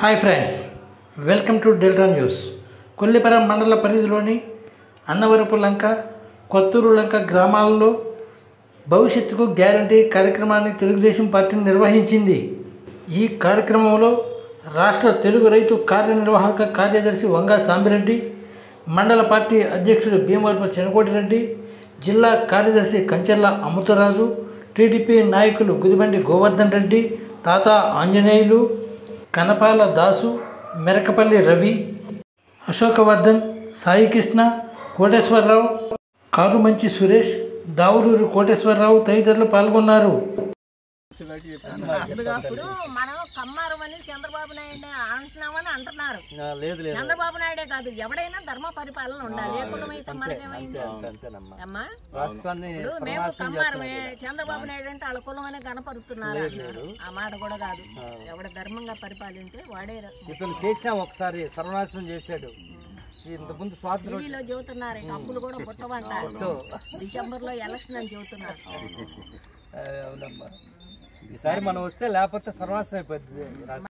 Hi friends welcome to Delta News Kollipara మండల పరిధిలోని అన్నవరపు లంక కొత్తూరు లంక గ్రామాలలో భవిష్యత్తుకు గ్యారంటీ కార్యక్రమాన్ని తెలుగుదేశం పార్టీ నిర్వహించింది ఈ కార్యక్రమంలో రాష్ట్ర తెలుగు రైతు కార్యనిర్వాహక కార్యదర్శి వంగా సాంబిరెడ్డి మండల పార్టీ అధ్యక్షుడు భీమవరపు చెనకోటిరెడ్డి జిల్లా కార్యదర్శి కంచెర్ల అమృతరాజు టీడీపీ నాయకులు గుదిబండి గోవర్ధన్ రెడ్డి తాత ఆంజనేయులు కనపాల దాసు మెరకపల్లి రవి అశోకవర్ధన్ సాయికృష్ణ కోటేశ్వరరావు కారుమంచి సురేష్ దావురూరు కోటేశ్వరరావు తదితరులు పాల్గొన్నారు ఇప్పుడు మనం కమ్మారం అని చంద్రబాబు నాయుడు అంటున్నామని అంటున్నారు లేదు లేదు చంద్రబాబు నాయుడే కాదు ఎవడైనా ధర్మ పరిపాలన ఉండాలి ఏ కులమైతే మనకేమైంది అంతేనమ్మా అమ్మా రాష్ట్రాన్ని ఇప్పుడు మేము కమ్మారమే చంద్రబాబు నాయుడు అంటే వాళ్ళ కులం అనే కనపరుస్తున్నారు అంటున్నారు. ఆ మాట కూడా కాదు ఎవడ ధర్మంగా పరిపాలింటే వాడే ఇతను చేసాం ఒకసారి సర్వనాశనం చేశాడు ఇంతకుముందు స్వాతంత్రం టీవీలో చెబుతున్నారు ఇక అప్పులు కూడా పుట్టవంటారు డిసెంబర్ లో ఎలక్షన్ అని చెబుతున్నారు ఆ, అవునమ్మా ఈసారి మనం వస్తే లేకపోతే సర్వనాశనం అయిపోతుంది రాష్ట్రం.